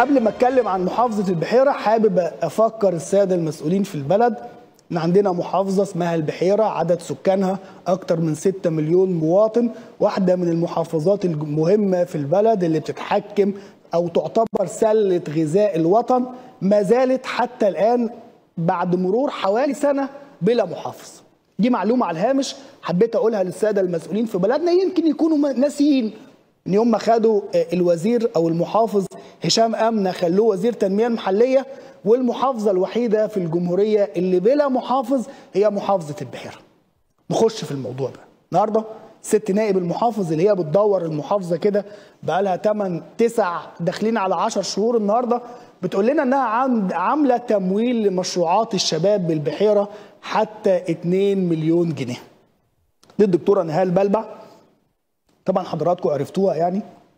قبل ما اتكلم عن محافظه البحيره حابب افكر الساده المسؤولين في البلد ان عندنا محافظه اسمها البحيره عدد سكانها اكتر من 6 مليون مواطن واحده من المحافظات المهمه في البلد اللي بتتحكم او تعتبر سله غذاء الوطن ما زالت حتى الان بعد مرور حوالي سنه بلا محافظ دي معلومه على الهامش حبيت اقولها للساده المسؤولين في بلدنا يمكن يكونوا ناسيين ان يوم ما خدوا الوزير او المحافظ هشام امنه خلوه وزير تنميه محليه والمحافظه الوحيده في الجمهوريه اللي بلا محافظ هي محافظه البحيره. نخش في الموضوع بقى. النهارده ست نائب المحافظ اللي هي بتدور المحافظه كده بقى لها 8 9 داخلين على 10 شهور النهارده بتقول لنا انها عامله تمويل لمشروعات الشباب بالبحيره حتى 2 مليون جنيه. دي الدكتوره نهال بلبع طبعا حضراتكم عرفتوها يعني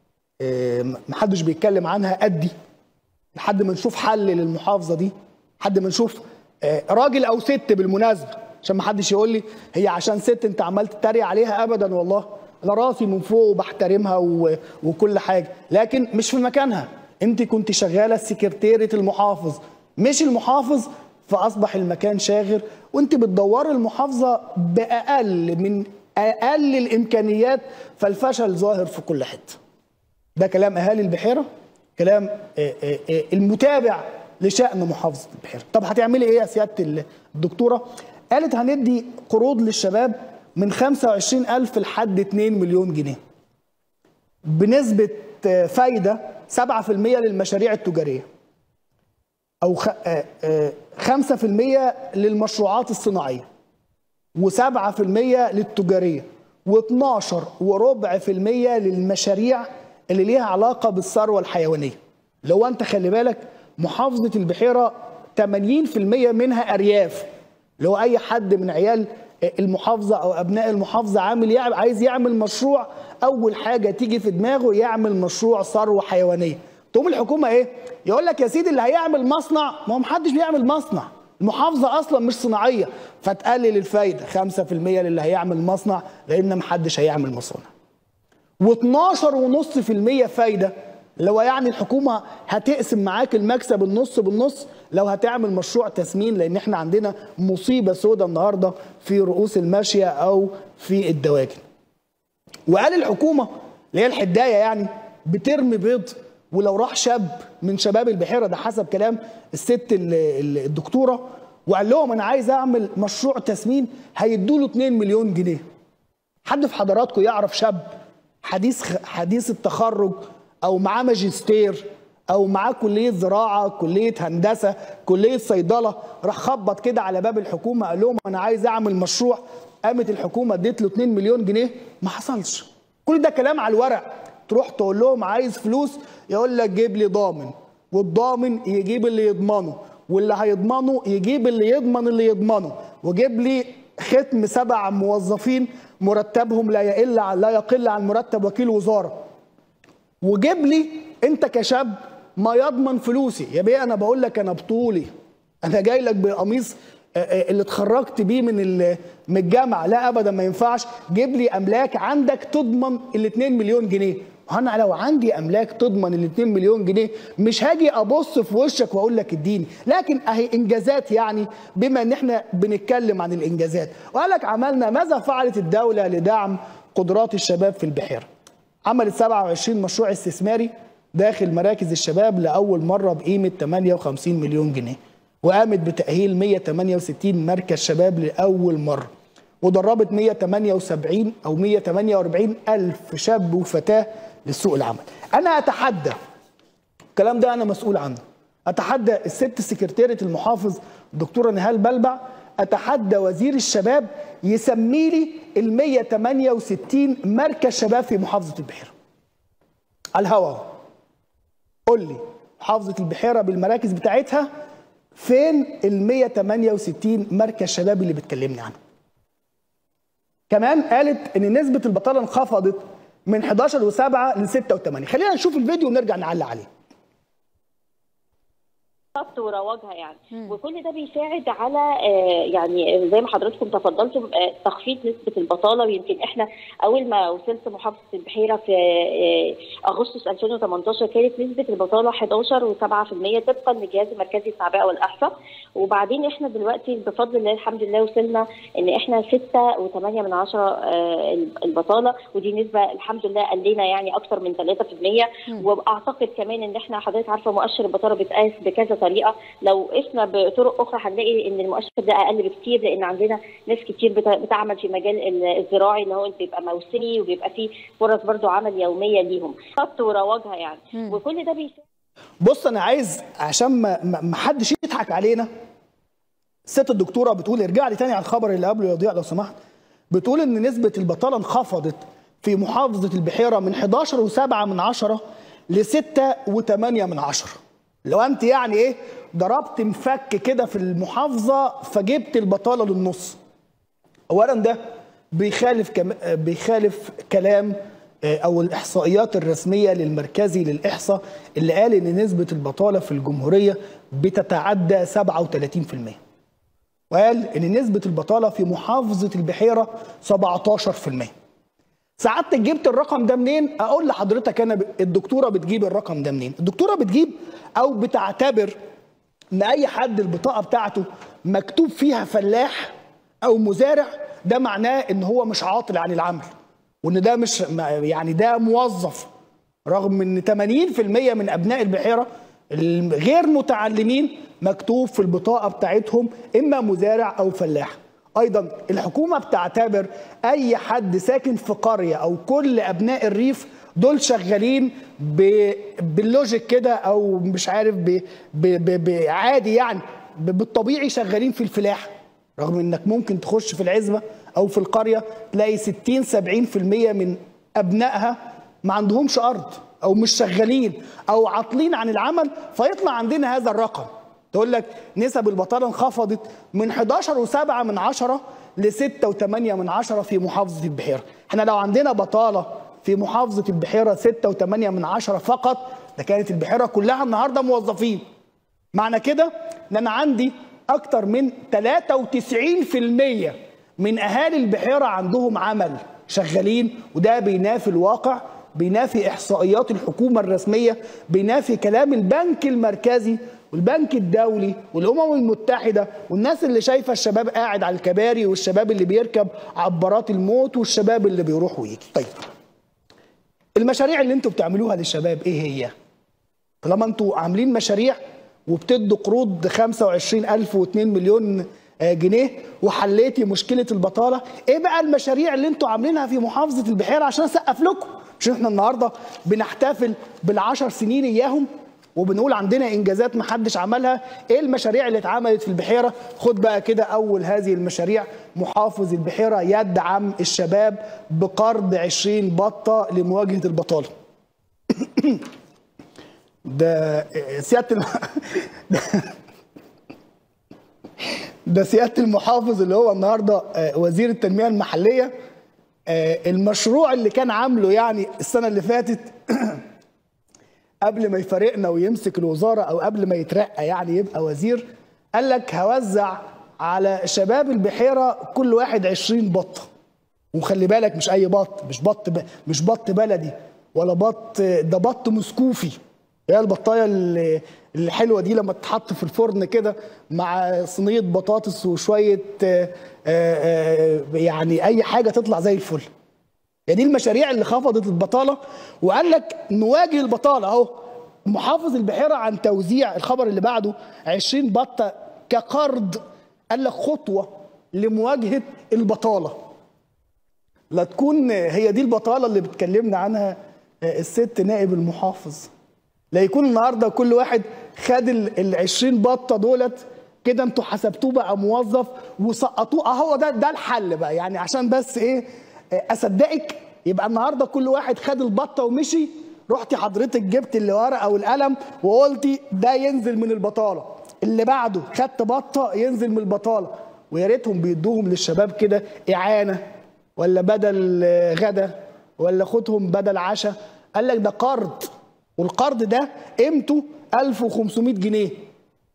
محدش بيتكلم عنها قدي لحد ما نشوف حل للمحافظه دي لحد ما نشوف راجل او ست بالمناسبه عشان ما حدش يقول لي هي عشان ست انت عمال تتريق عليها ابدا والله انا راسي من فوق وبحترمها و... وكل حاجه لكن مش في مكانها انت كنت شغاله سكرتيره المحافظ مش المحافظ فاصبح المكان شاغر وانت بتدوري المحافظه باقل من اقل الامكانيات فالفشل ظاهر في كل حته ده كلام اهالي البحيره كلام المتابع لشان محافظه البحيره طب هتعملي ايه يا سياده الدكتوره قالت هندي قروض للشباب من 25000 لحد 2 مليون جنيه بنسبه فايده 7% للمشاريع التجاريه او 5% للمشروعات الصناعيه و7% للتجاريه و12 وربع في المية للمشاريع اللي ليها علاقه بالثروه الحيوانيه. لو انت خلي بالك محافظه البحيره 80% منها ارياف. لو اي حد من عيال المحافظه او ابناء المحافظه عامل يعمل عايز يعمل مشروع اول حاجه تيجي في دماغه يعمل مشروع ثروه حيوانيه. تقوم الحكومه ايه؟ يقول لك يا سيدي اللي هيعمل مصنع ما هو محدش بيعمل مصنع. المحافظة أصلا مش صناعية فتقلل الفايدة 5% للي هيعمل مصنع لأن محدش هيعمل مصانع و12.5% فايدة لو يعني الحكومة هتقسم معاك المكسب النص بالنص لو هتعمل مشروع تسمين لأن احنا عندنا مصيبة سودة النهاردة في رؤوس الماشية أو في الدواجن وقال الحكومة اللي هي الحداية يعني بترمي بيض ولو راح شاب من شباب البحيره ده حسب كلام الست الدكتوره وقال لهم انا عايز اعمل مشروع تسمين هيدوا له 2 مليون جنيه. حد في حضراتكم يعرف شاب حديث حديث التخرج او معاه ماجستير او معاه كليه زراعه، كليه هندسه، كليه صيدله راح خبط كده على باب الحكومه قال لهم انا عايز اعمل مشروع قامت الحكومه اديت له 2 مليون جنيه ما حصلش. كل ده كلام على الورق تروح تقول لهم عايز فلوس يقول لك جيب لي ضامن والضامن يجيب اللي يضمنه واللي هيضمنه يجيب اللي يضمن اللي يضمنه وجيب لي ختم سبع موظفين مرتبهم لا يقل لا يقل عن مرتب وكيل وزاره وجيب لي انت كشاب ما يضمن فلوسي يا بيه انا بقول لك انا بطولي انا جاي لك بقميص اللي اتخرجت بيه من من الجامعه لا ابدا ما ينفعش جيب لي املاك عندك تضمن ال 2 مليون جنيه انا لو عندي املاك تضمن ال 2 مليون جنيه مش هاجي ابص في وشك واقول لك اديني لكن اهي انجازات يعني بما ان احنا بنتكلم عن الانجازات وقال لك عملنا ماذا فعلت الدوله لدعم قدرات الشباب في البحيره عملت 27 مشروع استثماري داخل مراكز الشباب لاول مره بقيمه 58 مليون جنيه وقامت بتاهيل 168 مركز شباب لاول مره ودربت 178 او 148 الف شاب وفتاه لسوق العمل انا اتحدى الكلام ده انا مسؤول عنه اتحدى الست سكرتيره المحافظ الدكتوره نهال بلبع اتحدى وزير الشباب يسمي لي ال 168 مركز شباب في محافظه البحيره على الهوا قول لي محافظه البحيره بالمراكز بتاعتها فين ال 168 مركز شباب اللي بتكلمني عنه كمان قالت ان نسبه البطاله انخفضت من 11 و7 ل 6 و8 خلينا نشوف الفيديو ونرجع نعلق عليه بالظبط ورواجها يعني مم. وكل ده بيساعد على آه يعني زي ما حضراتكم تفضلتم آه تخفيض نسبه البطاله ويمكن احنا اول ما وصلت محافظه البحيره في آه اغسطس 2018 كانت نسبه البطاله 11.7% طبقا للجهاز المركزي للتعبئه والاحصاء وبعدين احنا دلوقتي بفضل الله الحمد لله وصلنا ان احنا 6.8 من عشرة البطاله ودي نسبه الحمد لله قلنا يعني اكثر من 3% واعتقد كمان ان احنا حضرتك عارفه مؤشر البطاله بيتقاس بكذا طريقه لو قسنا بطرق اخرى هنلاقي ان المؤشر ده اقل بكتير لان عندنا ناس كتير بتعمل في مجال الزراعي اللي هو بيبقى موسمي وبيبقى فيه فرص برضو عمل يوميه ليهم خط ورواجها يعني م. وكل ده بيساعد بص انا عايز عشان ما ما حدش يضحك علينا الست الدكتوره بتقول ارجع لي تاني على الخبر اللي قبله يضيع لو سمحت بتقول ان نسبه البطاله انخفضت في محافظه البحيره من 11.7 من عشرة ل 6.8 من عشرة لو انت يعني ايه ضربت مفك كده في المحافظه فجبت البطاله للنص اولا ده بيخالف كم... بيخالف كلام او الاحصائيات الرسميه للمركزي للاحصاء اللي قال ان نسبه البطاله في الجمهوريه بتتعدى 37% وقال ان نسبه البطاله في محافظه البحيره 17% سعادتك جبت الرقم ده منين؟ اقول لحضرتك انا الدكتوره بتجيب الرقم ده منين؟ الدكتوره بتجيب او بتعتبر ان اي حد البطاقه بتاعته مكتوب فيها فلاح او مزارع ده معناه ان هو مش عاطل عن العمل وان ده مش يعني ده موظف رغم ان 80% من ابناء البحيره الغير متعلمين مكتوب في البطاقه بتاعتهم اما مزارع او فلاح ايضا الحكومه بتعتبر اي حد ساكن في قريه او كل ابناء الريف دول شغالين ب... باللوجيك كده او مش عارف ب... ب... ب... ب... عادي يعني ب... بالطبيعي شغالين في الفلاحه رغم انك ممكن تخش في العزبه او في القريه تلاقي 60 70% من ابنائها ما عندهمش ارض او مش شغالين او عاطلين عن العمل فيطلع عندنا هذا الرقم تقول لك نسب البطاله انخفضت من 11.7 من عشرة ل 6.8 من عشرة في محافظه البحيره احنا لو عندنا بطاله في محافظه البحيره 6.8 من عشرة فقط ده كانت البحيره كلها النهارده موظفين معنى كده ان انا عندي اكتر من 93% من اهالي البحيره عندهم عمل شغالين وده بينافي الواقع بينافي احصائيات الحكومه الرسميه بينافي كلام البنك المركزي والبنك الدولي والامم المتحده والناس اللي شايفه الشباب قاعد على الكباري والشباب اللي بيركب عبارات الموت والشباب اللي بيروح ويجي طيب المشاريع اللي انتوا بتعملوها للشباب ايه هي طالما انتوا عاملين مشاريع وبتدوا قروض 25000 و2 مليون جنيه وحليتي مشكله البطاله ايه بقى المشاريع اللي انتوا عاملينها في محافظه البحيره عشان اسقف لكم مش احنا النهارده بنحتفل بالعشر سنين اياهم وبنقول عندنا انجازات محدش عملها ايه المشاريع اللي اتعملت في البحيره خد بقى كده اول هذه المشاريع محافظ البحيره يدعم الشباب بقرض 20 بطه لمواجهه البطاله ده سياده الم... ده سياده المحافظ اللي هو النهارده وزير التنميه المحليه المشروع اللي كان عامله يعني السنه اللي فاتت قبل ما يفارقنا ويمسك الوزاره او قبل ما يترقى يعني يبقى وزير قال لك هوزع على شباب البحيره كل واحد 20 بطه وخلي بالك مش اي بط مش بط ب... مش بط بلدي ولا بط ده بط مسكوفي هي البطايه اللي الحلوه دي لما تتحط في الفرن كده مع صينيه بطاطس وشويه آآ آآ يعني اي حاجه تطلع زي الفل يعني دي المشاريع اللي خفضت البطاله وقال لك نواجه البطاله اهو محافظ البحيره عن توزيع الخبر اللي بعده 20 بطه كقرض قال لك خطوه لمواجهه البطاله لا تكون هي دي البطاله اللي بتكلمنا عنها الست نائب المحافظ لا يكون النهارده كل واحد خد ال 20 بطه دولت كده انتوا حسبتوه بقى موظف وسقطوه اهو ده ده الحل بقى يعني عشان بس ايه اصدقك يبقى النهارده كل واحد خد البطه ومشي رحتي حضرتك جبت الورقه والقلم وقلتي ده ينزل من البطاله اللي بعده خدت بطه ينزل من البطاله ويا ريتهم بيدوهم للشباب كده اعانه ولا بدل غدا ولا خدهم بدل عشاء قال لك ده قرض والقرض ده قيمته 1500 جنيه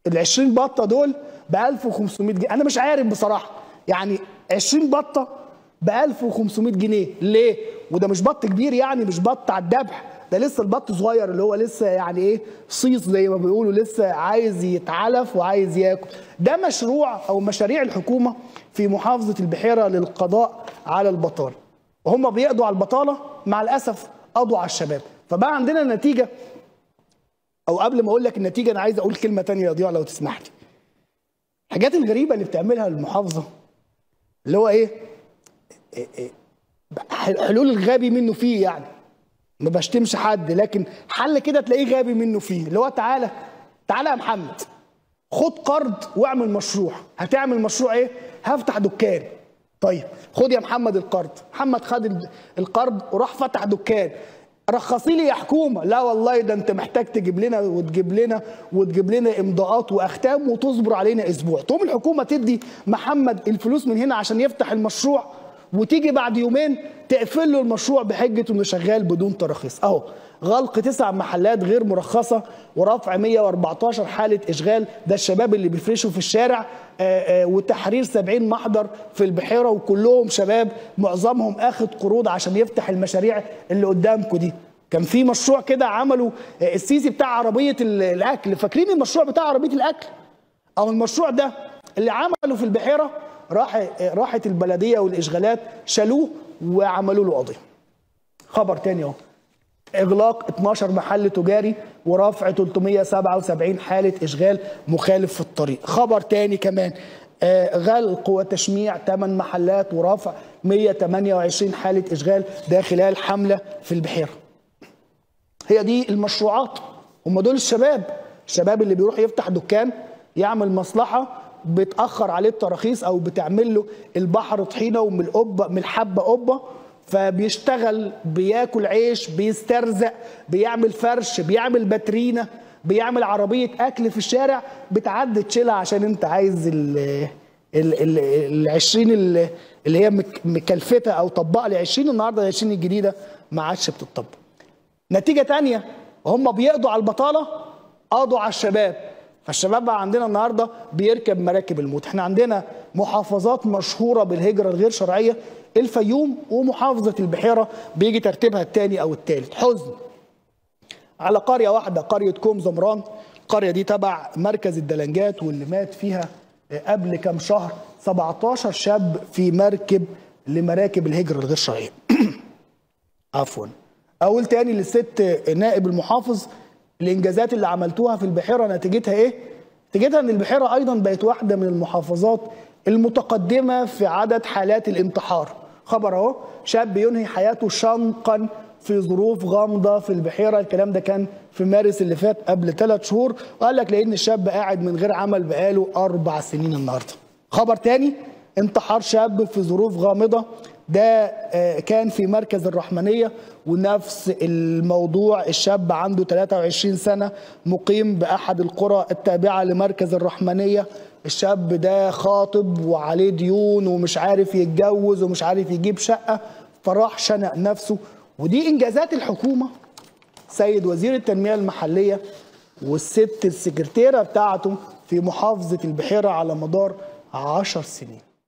ال 20 بطه دول ب 1500 جنيه انا مش عارف بصراحه يعني 20 بطه ب 1500 جنيه ليه وده مش بط كبير يعني مش بط على الذبح ده لسه البط صغير اللي هو لسه يعني ايه صيص زي ما بيقولوا لسه عايز يتعلف وعايز ياكل ده مشروع او مشاريع الحكومه في محافظه البحيره للقضاء على البطاله وهم بيقضوا على البطاله مع الاسف قضوا على الشباب فبقى عندنا نتيجه او قبل ما اقول لك النتيجه انا عايز اقول كلمه تانية يا ضياء لو تسمح لي الحاجات الغريبه اللي بتعملها المحافظه اللي هو ايه, إيه, إيه حلول الغبي منه فيه يعني ما بشتمش حد لكن حل كده تلاقيه غبي منه فيه اللي هو تعالى تعالى يا محمد خد قرض واعمل مشروع هتعمل مشروع ايه هفتح دكان طيب خد يا محمد القرض محمد خد القرض وراح فتح دكان رخصي لي يا حكومه لا والله ده انت محتاج تجيب لنا وتجيب لنا وتجيب لنا امضاءات واختام وتصبر علينا اسبوع تقوم الحكومه تدي محمد الفلوس من هنا عشان يفتح المشروع وتيجي بعد يومين تقفل له المشروع بحجه انه شغال بدون تراخيص اهو غلق تسع محلات غير مرخصه ورفع 114 حاله اشغال ده الشباب اللي بيفرشوا في الشارع آآ آآ وتحرير 70 محضر في البحيره وكلهم شباب معظمهم اخد قروض عشان يفتح المشاريع اللي قدامكم دي كان في مشروع كده عملوا السيسي بتاع عربيه الاكل فاكرين المشروع بتاع عربيه الاكل او المشروع ده اللي عمله في البحيره راح راحت البلديه والاشغالات شالوه وعملوا له قضيه خبر تاني اهو اغلاق 12 محل تجاري ورفع 377 حاله اشغال مخالف في الطريق خبر تاني كمان آه غلق وتشميع 8 محلات ورفع 128 حاله اشغال ده خلال حمله في البحيره هي دي المشروعات هم دول الشباب الشباب اللي بيروح يفتح دكان يعمل مصلحه بتاخر عليه التراخيص او بتعمل له البحر طحينه ومن القبه من الحبه قبه فبيشتغل بياكل عيش بيسترزق بيعمل فرش بيعمل باترينا بيعمل عربيه اكل في الشارع بتعدي تشيلها عشان انت عايز ال ال ال 20 اللي هي مكلفته او طبق لي 20 النهارده ال 20 الجديده ما عادش بتطبق. نتيجه تانية هم بيقضوا على البطاله قضوا على الشباب فالشباب بقى عندنا النهارده بيركب مراكب الموت احنا عندنا محافظات مشهوره بالهجره الغير شرعيه الفيوم ومحافظه البحيره بيجي ترتيبها الثاني او الثالث حزن على قريه واحده قريه كوم زمران القريه دي تبع مركز الدلنجات واللي مات فيها قبل كام شهر 17 شاب في مركب لمراكب الهجره الغير شرعيه عفوا اقول تاني للست نائب المحافظ الانجازات اللي عملتوها في البحيره نتيجتها ايه؟ نتيجتها ان البحيره ايضا بقت واحده من المحافظات المتقدمه في عدد حالات الانتحار. خبر اهو شاب ينهي حياته شنقا في ظروف غامضه في البحيره الكلام ده كان في مارس اللي فات قبل ثلاث شهور وقال لك لان الشاب قاعد من غير عمل بقاله اربع سنين النهارده. خبر تاني انتحار شاب في ظروف غامضه ده كان في مركز الرحمنية ونفس الموضوع الشاب عنده 23 سنة مقيم بأحد القرى التابعة لمركز الرحمنية الشاب ده خاطب وعليه ديون ومش عارف يتجوز ومش عارف يجيب شقة فراح شنق نفسه ودي إنجازات الحكومة سيد وزير التنمية المحلية والست السكرتيرة بتاعته في محافظة البحيرة على مدار عشر سنين